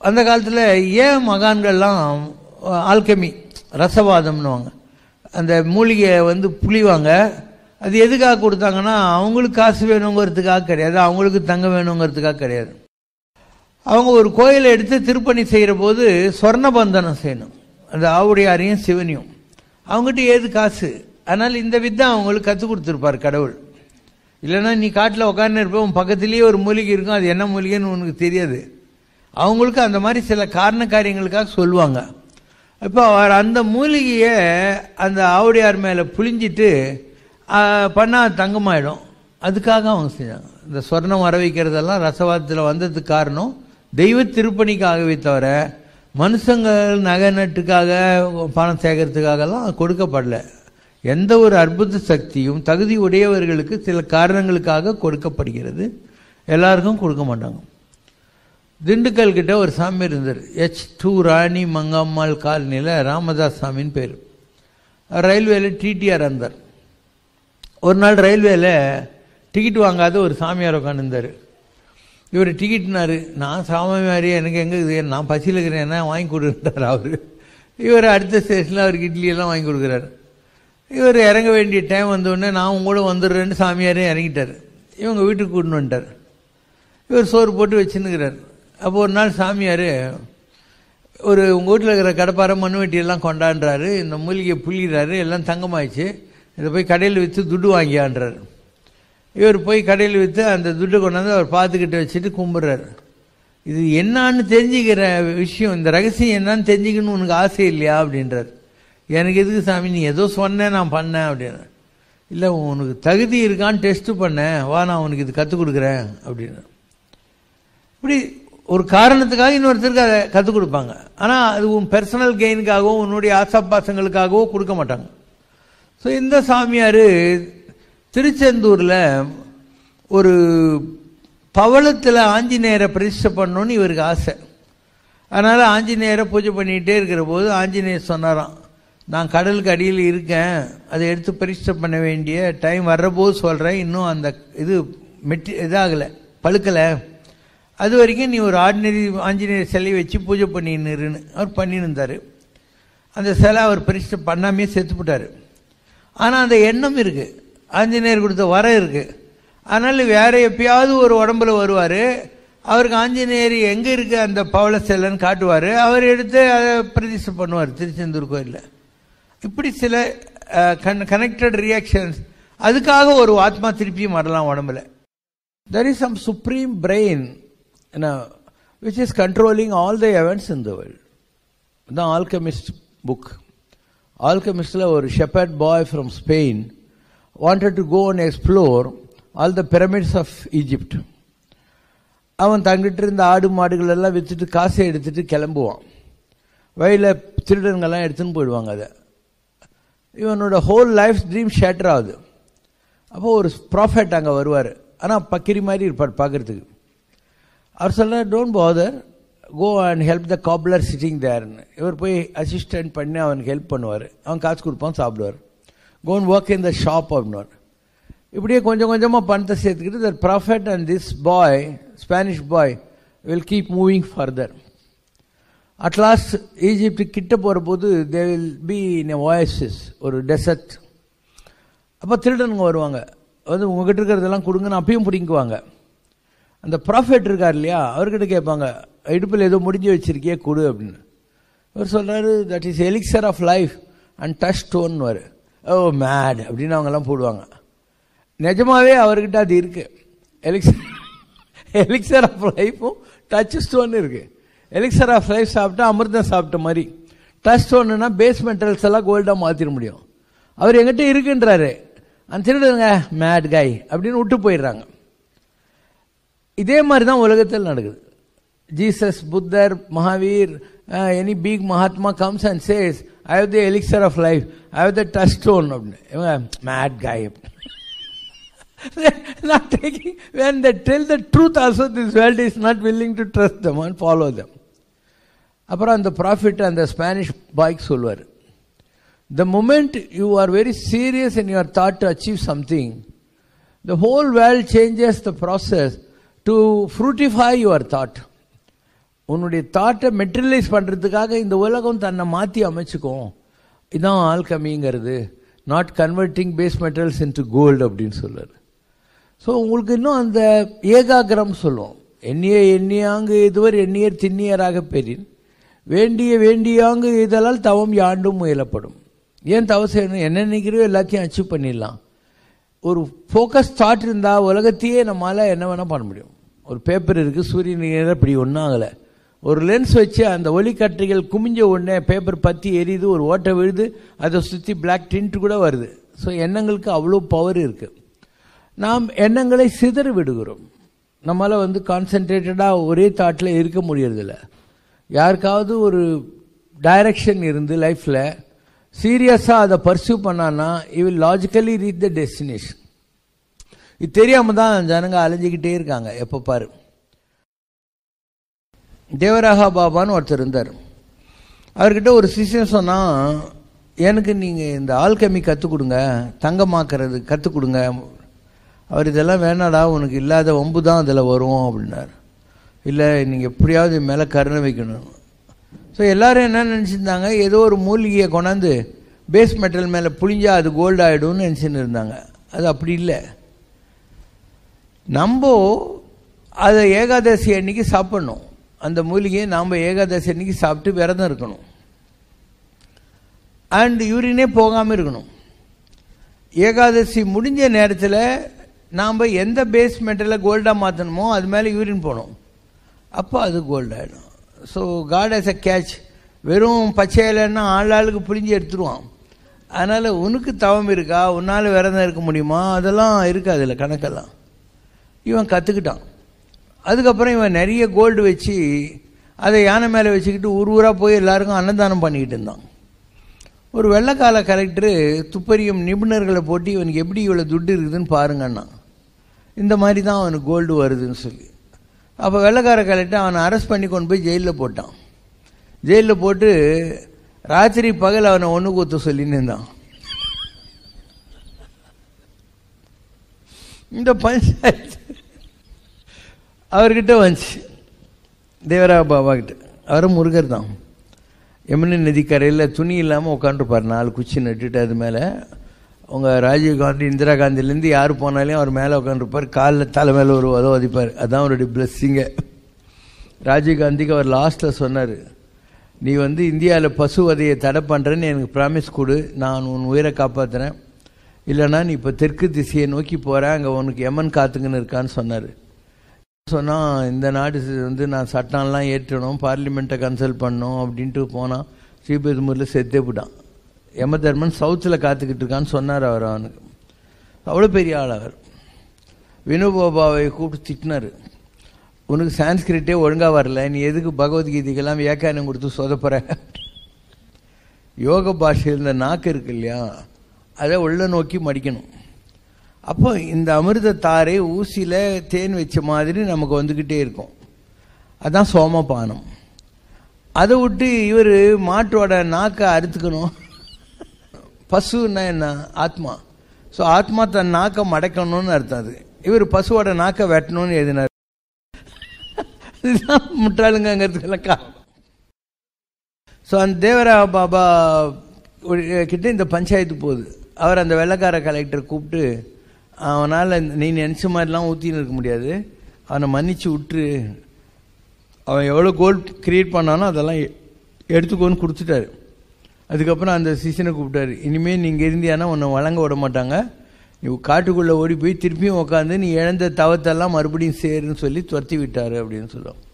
அந்த காலத்தில் ஏன் மகான்கள்லாம் ஆல்கமி ரசவாதம்னுவாங்க அந்த மூலிகையை வந்து புளிவாங்க அது எதுக்காக கொடுத்தாங்கன்னா அவங்களுக்கு காசு வேணுங்கிறதுக்காக கிடையாது அவங்களுக்கு தங்க வேணுங்கிறதுக்காக கிடையாது அவங்க ஒரு கோயிலை எடுத்து திருப்பணி செய்கிற போது சொர்ணபந்தனம் செய்யணும் அந்த ஆவுடையாரையும் சிவனையும் அவங்ககிட்ட ஏது காசு அதனால் இந்த வித்தை அவங்களுக்கு கற்றுக் கொடுத்துருப்பார் கடவுள் இல்லைன்னா நீ காட்டில் உட்காந்து இருப்ப உன் பக்கத்துலேயே ஒரு மூலிகை இருக்கும் அது என்ன மூலிகைன்னு உனக்கு தெரியாது அவங்களுக்கு அந்த மாதிரி சில காரண காரியங்களுக்காக சொல்லுவாங்க இப்போ அவர் அந்த மூலிகையை அந்த ஆவுடையார் மேலே புழிஞ்சிட்டு பண்ணால் தங்கமாயிடும் அதுக்காக அவங்க செஞ்சாங்க இந்த சொர்ணம் வர வைக்கிறதெல்லாம் ரசவாதத்தில் வந்ததுக்கு காரணம் தெய்வ திருப்பணிக்காகவே தவிர மனுஷங்கள் நகை நட்டுக்காக பணம் சேர்க்கறதுக்காகலாம் கொடுக்கப்படல எந்த ஒரு அற்புத சக்தியும் தகுதி உடையவர்களுக்கு சில காரணங்களுக்காக கொடுக்கப்படுகிறது எல்லாருக்கும் கொடுக்க மாட்டாங்க திண்டுக்கல் கிட்ட ஒரு சாமி இருந்தார் எச் டூ ராணி மங்கம்மாள் காலனியில் ராமதாஸ் சாமின்னு பேர் ரயில்வேல டிடிஆர் இருந்தார் ஒரு நாள் ரயில்வேல டிக்கெட் வாங்காத ஒரு சாமியார் உட்காந்துருந்தார் இவர் டிக்கெட்னாரு நான் சாமி மாதிரி எனக்கு எங்கே இருக்குது நான் பசியில் இருக்கிறேன் என்ன வாங்கி கொடுக்குறாரு அவர் இவர் அடுத்த ஸ்டேஷனில் அவருக்கு இட்லியெல்லாம் வாங்கி கொடுக்குறாரு இவர் இறங்க வேண்டிய டைம் வந்தோடனே நான் உங்களோட வந்துடுறேன்னு சாமியாரே இறங்கிட்டார் இவங்க வீட்டுக்கு கூட்டின்னு வந்துட்டார் இவர் சோறு போட்டு வச்சுன்னுக்கிறார் அப்போ ஒரு நாள் சாமியார் ஒரு உங்கள் வீட்டில் இருக்கிற கடப்பாரை மண்வெட்டியெல்லாம் கொண்டாடுறாரு இந்த மூலிகையை புள்ளிடுறாரு எல்லாம் தங்கமாயிடுச்சு இதை போய் கடையில் விற்று துட்டு வாங்கியான்றார் இவர் போய் கடையில் விற்று அந்த துட்டை கொண்டாந்து அவர் பார்த்துக்கிட்டு வச்சுட்டு கும்பிட்றாரு இது என்னான்னு தெரிஞ்சுக்கிற விஷயம் இந்த ரகசியம் என்னன்னு தெரிஞ்சுக்கணும்னு உனக்கு ஆசை இல்லையா அப்படின்றார் எனக்கு எதுக்கு சாமி நீ ஏதோ சொன்னேன் நான் பண்ணேன் அப்படின்னு இல்லை உனக்கு தகுதி இருக்கான்னு டெஸ்ட்டு பண்ணேன் வா நான் உனக்கு இது கற்றுக் கொடுக்குறேன் அப்படின்னு இப்படி ஒரு காரணத்துக்காக இன்னொருத்தருக்கு அதை கற்றுக் கொடுப்பாங்க ஆனால் அது உன் பர்சனல் கெயினுக்காகவோ உன்னுடைய ஆசாபாசங்களுக்காகவோ கொடுக்க மாட்டாங்க ஸோ இந்த சாமியார் திருச்செந்தூரில் ஒரு பவளத்தில் ஆஞ்சநேயரை பிரதிஷ்டை பண்ணணும்னு இவருக்கு ஆசை அதனால் ஆஞ்சநேயரை பூஜை பண்ணிகிட்டே இருக்கிற போது ஆஞ்சநேயர் சொன்னாராம் நான் கடலுக்கு அடியில் இருக்கேன் அதை எடுத்து பிரதிஷ்டை பண்ண வேண்டிய டைம் வர்றபோது சொல்கிறேன் இன்னும் அந்த இது மெட்டி இதாகலை பழுக்கலை அது வரைக்கும் நீ ஒரு ஆர்டினரி ஆஞ்சநேயர் சிலையை வச்சு பூஜை பண்ணின்னுருன்னு அவர் பண்ணியிருந்தார் அந்த சிலை அவர் பிரதிஷ்டை பண்ணாமே செத்துப்பட்டார் ஆனால் அந்த எண்ணம் இருக்குது ஆஞ்சநேயர் கொடுத்த வரம் இருக்குது அதனால் வேற எப்பயாவது ஒரு உடம்புல வருவார் அவருக்கு ஆஞ்சநேயர் எங்கே இருக்குது அந்த பவள சிலைன்னு காட்டுவார் அவர் எடுத்து அதை பிரதிஷ்டை பண்ணுவார் திருச்செந்தூர் கோயிலில் இப்படி சில கன் கனெக்டட் ரியாக்ஷன்ஸ் அதுக்காக ஒரு ஆத்மா திருப்பியும் வரலாம் உடம்புல there is some supreme brain which is controlling all the events in the world தான் ஆல்கமிஸ்ட் புக் ஆல்கமிஸ்டில் ஒரு shepherd boy from Spain wanted to go and explore all the pyramids of Egypt அவன் தங்கிட்டு இருந்த ஆடு மாடுகள் எல்லாம் விற்றுட்டு காசை எடுத்துட்டு கிளம்புவான் வழியில் திருடன்கள்லாம் எடுத்துன்னு போயிடுவாங்க அதை இவனோட ஹோல் லைஃப் ட்ரீம் ஷேட்டர் ஆகுது அப்போ ஒரு ப்ராஃபெட் அங்கே வருவார் ஆனால் பக்கிரி மாதிரி இருப்பார் பார்க்குறதுக்கு அவர் சொல்ல don't bother go and help the cobbler sitting தேர்னு இவர் போய் அசிஸ்டன்ட் பண்ணி அவனுக்கு ஹெல்ப் பண்ணுவார் அவன் காசு கொடுப்பான் சாப்பிடுவார் go and work in the shop அப்படின்வார் இப்படியே கொஞ்சம் கொஞ்சமாக பணத்தை சேர்த்துக்கிட்டு the prophet and this boy Spanish boy will keep moving further at last Egypt கிட்ட போகிற போது they will be in a voices ஒரு டெசர்ட் அப்போ திருடனுங்க வருவாங்க வந்து உங்ககிட்ட இருக்கிறதெல்லாம் கொடுங்கன்னு அப்பயும் பிடிங்குவாங்க அந்த ப்ராஃபெட் இருக்கார் இல்லையா அவர்கிட்ட கேட்பாங்க இடுப்பில் ஏதோ முடிஞ்சு வச்சிருக்கியே கொடு அப்படின்னு அவர் சொல்கிறாரு that is elixir of life and touch ஸ்டோன்னுவார் ஓ மேட் அப்படின்னு அவங்கெல்லாம் போடுவாங்க நிஜமாவே அவர்கிட்ட அது இருக்கு எலிக்சர் எலிக்சர் ஆஃப் லைஃப்பும் டச் ஸ்டோன் இருக்கு எலிக்சர் ஆஃப் லைஃப் சாப்பிட்டா அமிர்தம் சாப்பிட்ட மாதிரி டச் ஸ்டோன்னா பேஸ் மெட்டல்ஸ் எல்லாம் கோல்டாக மாற்றிட முடியும் அவர் எங்கிட்ட இருக்குன்றாரு அந்த திருடுங்க மேட் காய் அப்படின்னு விட்டு போயிடுறாங்க இதே மாதிரி தான் உலகத்தில் நடக்குது ஜீசஸ் புத்தர் Mahavir any big Mahatma comes and says I have the elixir of life I have the touch stone அப்படின்னு இவங்க மேட் காய் not taking when they tell the truth also this world is not willing to trust them and follow them அப்புறம் அந்த profit அந்த Spanish பாய்க்கு சொல்லுவார் the moment you are very serious in your thought to achieve something the whole world changes the process to fructify your thought உன்னுடைய தாட்டை materialise பண்ணுறதுக்காக இந்த உலகம் தன்னை மாற்றி அமைச்சுக்கும் இதான் ஆல்கமிங்கிறது not converting base materials into gold அப்படின்னு சொல்றாரு ஸோ உங்களுக்கு இன்னும் அந்த ஏகாகிரம் சொல்லுவோம் எண்ணிய எண்ணியாங்கு இதுவர் எண்ணியர் திண்ணியராக பெறின் வேண்டிய வேண்டியாங்கு இதழால் தவம் யாண்டும் முயலப்படும் ஏன் தவம் செய்யணும் என்ன நினைக்கிறோ எல்லாத்தையும் அச்சீவ் பண்ணிடலாம் ஒரு ஃபோக்கஸ் தாட் இருந்தால் உலகத்தையே நம்மளால் என்ன வேணால் பண்ண முடியும் ஒரு பேப்பர் இருக்குது சூரியன் நேரம் இப்படி ஒன்றும் ஆகலை ஒரு லென்ஸ் வச்சு அந்த ஒளிக்கற்றைகள் குமிஞ்ச உடனே பேப்பர் பற்றி எரியுது ஒரு ஓட்டை விழுது அதை சுற்றி பிளாக் டிண்ட் கூட வருது ஸோ எண்ணங்களுக்கு அவ்வளோ பவர் இருக்குது நாம் எண்ணங்களை சிதற விடுகிறோம் நம்மளால் வந்து கான்சென்ட்ரேட்டடாக ஒரே தாட்டில் இருக்க முடியறதில்ல யாருக்காவது ஒரு டைரக்ஷன் இருந்து லைஃப்பில் சீரியஸாக அதை பர்சியூ பண்ணான்னா he'll logically reach the destination இது தெரியாமல் தான் ஜனங்க அலைஞ்சிக்கிட்டே இருக்காங்க எப்போ பாரு தேவராகா பாபான்னு ஒருத்தர் இருந்தார் அவர்கிட்ட ஒரு சிஷியன் சொன்னால் எனக்கு நீங்கள் இந்த ஆல்கமி கற்றுக் கொடுங்க தங்கமாக்குறது கற்றுக் கொடுங்க அவர் இதெல்லாம் வேணாடா உனக்கு இல்லாத ஒம்பு தான் அதில் வரும் அப்படின்னார் இல்லை நீங்கள் எப்படியாவது மேலே கருணை வைக்கணும் ஸோ எல்லாரும் என்ன நினச்சிருந்தாங்க ஏதோ ஒரு மூலிகையை கொண்டாந்து பேஸ் மெட்டல் மேலே புளிஞ்சா அது கோல்டு ஆகிடும்னு நினச்சின்னு இருந்தாங்க அது அப்படி இல்லை நம்ம அதை ஏகாதசி அன்னைக்கு சாப்பிட்ணும் அந்த மூலிகையை நாம் ஏகாதசி அன்னைக்கு சாப்பிட்டு விரதம் இருக்கணும் அண்ட் யூரினே போகாமல் இருக்கணும் ஏகாதசி முடிஞ்ச நேரத்தில் நாம் எந்த பேஸ் மெட்டலில் கோல்டாக மாற்றணுமோ அது மேலே யூரின் போகணும் அப்போ அது கோல்டு ஆகிடும் so God has a catch வெறும் பச்சை இலைன்னா ஆள் ஆளுக்கு புளிஞ்சு எடுத்துருவான் அதனால் உனக்கு தவம் இருக்கா உன்னால் விரதம் இருக்க முடியுமா அதெல்லாம் இருக்காது இல்லை கணக்கெல்லாம் இவன் கற்றுக்கிட்டான் அதுக்கப்புறம் இவன் நிறைய கோல்டு வச்சு அதை யானை மேலே வச்சுக்கிட்டு ஊர் ஊராக போய் எல்லாருக்கும் அன்னதானம் பண்ணிக்கிட்டு இருந்தான் ஒரு வெள்ளக்கால கலெக்டரு துப்பறியும் நிபுணர்களை போட்டு இவனுக்கு எப்படி இவ்வளோ துட்டு இருக்குதுன்னு பாருங்கண்ணா இந்த மாதிரி தான் அவனுக்கு கோல்டு வருதுன்னு சொல்லி அப்போ வெள்ளக்கார கலெக்டர் அவனை அரெஸ்ட் பண்ணி கொண்டு போய் ஜெயிலில் போட்டான் ஜெயிலில் போட்டு ராத்திரி பகல் அவனை ஒன்று கூத்த சொல்லின்னு இருந்தான் இந்த பஞ்சாயத்து அவர்கிட்ட வந்துச்சு தேவரா பாபா கிட்ட அவரும் முருகர் தான் யமுனை நதிக்கரையில் துணி இல்லாமல் உட்காந்துருப்பார் நாலு குச்சி நட்டுட்டு அது மேலே அவங்க ராஜீவ் காந்தி இந்திரா காந்திலேருந்து யார் போனாலையும் அவர் மேலே உட்காந்துருப்பார் காலில் தலை மேலே ஒரு உதவ வதிப்பார் அதான் அவருடைய பிளஸ்ஸிங்க ராஜீவ் காந்திக்கு அவர் லாஸ்ட்டில் சொன்னார் நீ வந்து இந்தியாவில் பசு வதையை தடை பண்ணுறேன்னு எனக்கு ப்ராமிஸ் கொடு நான் உன் உயிரை காப்பாற்றுறேன் இல்லைனா நீ இப்போ தெற்கு திசையை நோக்கி போகிற அங்கே உனக்கு எமன் காத்துக்குன்னு இருக்கான்னு சொன்னார் சொன்னால் இந்த நாடு வந்து நான் சட்டம்லாம் ஏற்றணும் பார்லிமெண்ட்டை கன்சல்ட் பண்ணணும் அப்படின்ட்டு போனான் ஸ்ரீபெரும்பூரில் செத்தே போட்டான் யம தர்மன் சவுத்தில் காத்துக்கிட்டு இருக்கான்னு சொன்னார் அவர் அவனுக்கு அவ்வளோ பெரிய ஆள் அவர் வினுபாபாவை கூப்பிட்டு திட்டினார் உனக்கு சான்ஸ்கிரிட்டே ஒழுங்காக வரல நீ எதுக்கு பகவத்கீதைக்கெல்லாம் வியாக்கியானம் கொடுத்து சொதப்புற யோக பாஷையில் இந்த நாக்கு இருக்கு இல்லையா அதை உள்ள நோக்கி மடிக்கணும் அப்போ இந்த அமிர்த தாரை ஊசியில் தேன் வச்ச மாதிரி நமக்கு வந்துக்கிட்டே இருக்கும் அதான் சோமபானம் அதை விட்டு இவர் மாட்டோட நாக்கை அறுத்துக்கணும் பசுன்னா என்ன ஆத்மா ஸோ ஆத்மா தன் நாக்கை மடக்கணும்னு அர்த்தம் அது இவர் பசுவோட நாக்கை வெட்டணும்னு எழுதினார் இதுதான் முட்டாளுங்கிறதுக்கெல்லாம் காரணம் ஸோ அந்த தேவரா பாபா கிட்ட இந்த பஞ்சாயத்து போகுது அவர் அந்த வெள்ளக்கார கலெக்டர் கூப்பிட்டு அவனால் நீ நினச்ச மாதிரிலாம் ஊற்றின்னு இருக்க முடியாது அவனை மன்னிச்சு விட்டுரு அவன் எவ்வளோ கோல் க்ரியேட் பண்ணானோ அதெல்லாம் எடுத்துக்கோன்னு கொடுத்துட்டாரு அதுக்கப்புறம் அந்த சீசனை கூப்பிட்டாரு இனிமேல் நீங்கள் இருந்தியானா உன்னை வழங்க விட மாட்டாங்க நீ காட்டுக்குள்ளே ஓடி போய் திருப்பியும் உட்காந்து நீ இழந்த தவத்தெல்லாம் மறுபடியும் சேருன்னு சொல்லி துரத்தி விட்டாரு அப்படின்னு சொல்லுவோம்